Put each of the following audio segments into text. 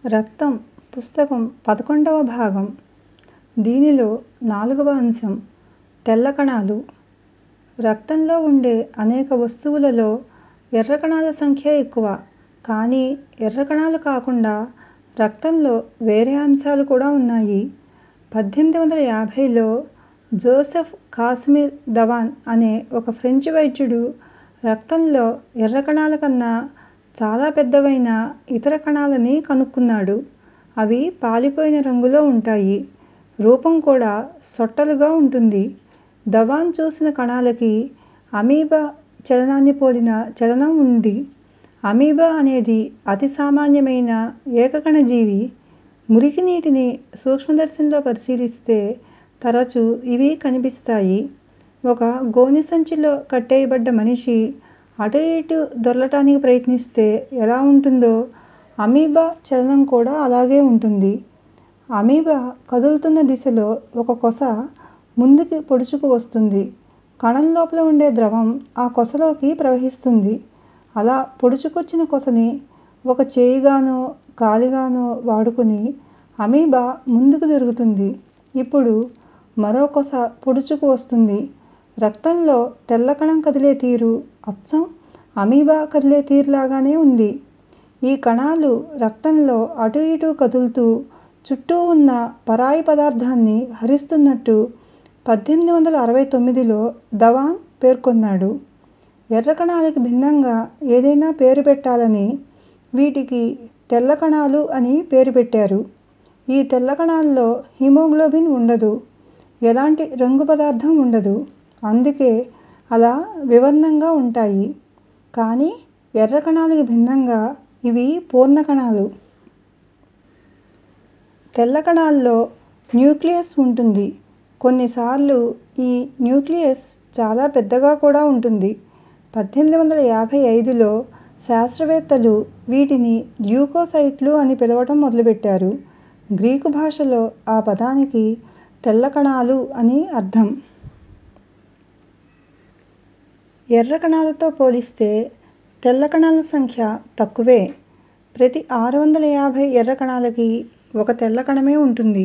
రక్తం పుస్తకం పదకొండవ భాగం దీనిలో నాలుగవ అంశం తెల్ల కణాలు రక్తంలో ఉండే అనేక వస్తువులలో ఎర్ర కణాల సంఖ్య ఎక్కువ కానీ ఎర్ర కణాలు కాకుండా రక్తంలో వేరే అంశాలు కూడా ఉన్నాయి పద్దెనిమిది వందల యాభైలో జోసెఫ్ కాసిమిర్ దవాన్ అనే ఒక ఫ్రెంచ్ వైద్యుడు రక్తంలో ఎర్ర కణాల కన్నా చాలా పెద్దవైన ఇతర కణాలని కనుక్కున్నాడు అవి పాలిపోయిన రంగులో ఉంటాయి రూపం కూడా సొట్టలుగా ఉంటుంది దవాన్ చూసిన కణాలకి అమీబా చలనాన్ని పోలిన చలనం ఉంది అమీబా అనేది అతి సామాన్యమైన ఏకకణ జీవి మురికి నీటిని సూక్ష్మదర్శినిలో పరిశీలిస్తే తరచూ ఇవి కనిపిస్తాయి ఒక గోనె సంచిలో కట్టేయబడ్డ మనిషి అటూ ఇటూ దొర్లటానికి ప్రయత్నిస్తే ఎలా ఉంటుందో అమీబా చలనం కూడా అలాగే ఉంటుంది అమీబా కదులుతున్న దిశలో ఒక కొస ముందుకి పొడుచుకు వస్తుంది కణం లోపల ఉండే ద్రవం ఆ కొసలోకి ప్రవహిస్తుంది అలా పొడుచుకొచ్చిన కొసని ఒక చేయిగానో కాలిగానో వాడుకుని అమీబా ముందుకు జరుగుతుంది ఇప్పుడు మరో కొస పొడుచుకు వస్తుంది రక్తంలో తెల్ల కణం కదిలే తీరు అచ్చం అమీబా కదిలే తీరులాగానే ఉంది ఈ కణాలు రక్తంలో అటూ ఇటూ కదులుతూ చుట్టూ ఉన్న పరాయి పదార్థాన్ని హరిస్తున్నట్టు పద్దెనిమిది వందల అరవై తొమ్మిదిలో దవాన్ పేర్కొన్నాడు ఎర్ర కణాలకి భిన్నంగా ఏదైనా పేరు పెట్టాలని వీటికి తెల్ల కణాలు అని పేరు పెట్టారు ఈ తెల్ల కణాల్లో హిమోగ్లోబిన్ ఉండదు ఎలాంటి రంగు పదార్థం ఉండదు అందుకే అలా వివర్ణంగా ఉంటాయి కానీ ఎర్ర కణాలకి భిన్నంగా ఇవి పూర్ణ కణాలు తెల్ల కణాల్లో న్యూక్లియస్ ఉంటుంది కొన్నిసార్లు ఈ న్యూక్లియస్ చాలా పెద్దగా కూడా ఉంటుంది పద్దెనిమిది వందల యాభై ఐదులో శాస్త్రవేత్తలు వీటిని ల్యూకోసైట్లు అని పిలవటం మొదలుపెట్టారు గ్రీకు భాషలో ఆ పదానికి తెల్ల కణాలు అని అర్థం ఎర్ర కణాలతో పోలిస్తే తెల్ల కణాల సంఖ్య తక్కువే ప్రతి ఆరు వందల యాభై ఎర్ర కణాలకి ఒక తెల్ల కణమే ఉంటుంది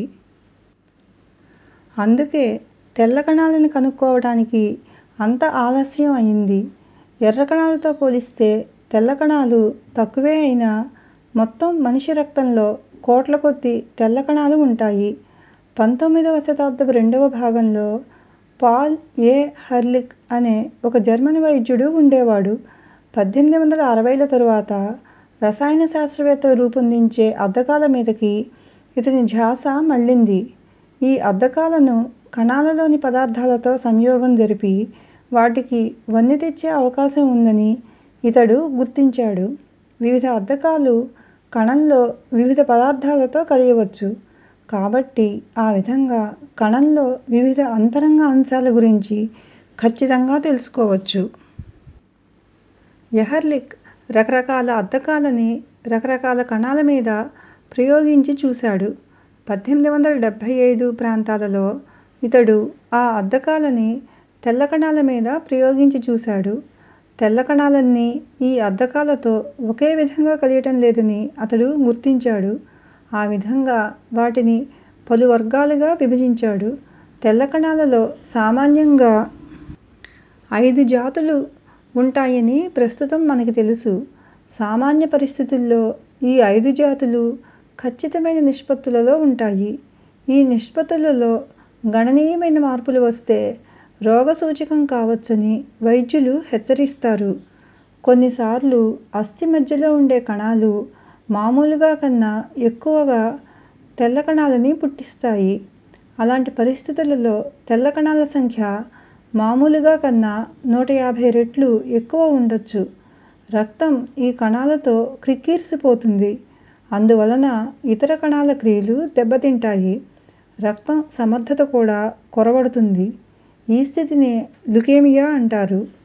అందుకే తెల్ల కణాలని కనుక్కోవటానికి అంత ఆలస్యం అయింది ఎర్ర కణాలతో పోలిస్తే తెల్ల కణాలు తక్కువే అయినా మొత్తం మనిషి రక్తంలో కోట్ల కొద్దీ తెల్ల కణాలు ఉంటాయి పంతొమ్మిదవ శతాబ్దపు రెండవ భాగంలో పాల్ ఏ హెర్లిక్ అనే ఒక జర్మన్ వైద్యుడు ఉండేవాడు పద్దెనిమిది వందల అరవైల తరువాత రసాయన శాస్త్రవేత్తలు రూపొందించే అద్దకాల మీదకి ఇతని ధ్యాస మళ్ళింది ఈ అద్దకాలను కణాలలోని పదార్థాలతో సంయోగం జరిపి వాటికి వన్నె తెచ్చే అవకాశం ఉందని ఇతడు గుర్తించాడు వివిధ అద్దకాలు కణంలో వివిధ పదార్థాలతో కలియవచ్చు కాబట్టి ఆ విధంగా కణంలో వివిధ అంతరంగ అంశాల గురించి ఖచ్చితంగా తెలుసుకోవచ్చు ఎహర్లిక్ రకరకాల అద్దకాలని రకరకాల కణాల మీద ప్రయోగించి చూశాడు పద్దెనిమిది వందల డెబ్భై ఐదు ప్రాంతాలలో ఇతడు ఆ అద్దకాలని తెల్ల కణాల మీద ప్రయోగించి చూశాడు తెల్ల కణాలన్నీ ఈ అద్దకాలతో ఒకే విధంగా కలియటం లేదని అతడు గుర్తించాడు ఆ విధంగా వాటిని పలు వర్గాలుగా విభజించాడు తెల్ల కణాలలో సామాన్యంగా ఐదు జాతులు ఉంటాయని ప్రస్తుతం మనకి తెలుసు సామాన్య పరిస్థితుల్లో ఈ ఐదు జాతులు ఖచ్చితమైన నిష్పత్తులలో ఉంటాయి ఈ నిష్పత్తులలో గణనీయమైన మార్పులు వస్తే రోగసూచకం కావచ్చని వైద్యులు హెచ్చరిస్తారు కొన్నిసార్లు అస్థి మధ్యలో ఉండే కణాలు మామూలుగా కన్నా ఎక్కువగా తెల్ల కణాలని పుట్టిస్తాయి అలాంటి పరిస్థితులలో తెల్ల కణాల సంఖ్య మామూలుగా కన్నా నూట యాభై రెట్లు ఎక్కువ ఉండొచ్చు రక్తం ఈ కణాలతో క్రిక్కిరిసిపోతుంది అందువలన ఇతర కణాల క్రియలు దెబ్బతింటాయి రక్తం సమర్థత కూడా కొరవడుతుంది ఈ స్థితినే లుకేమియా అంటారు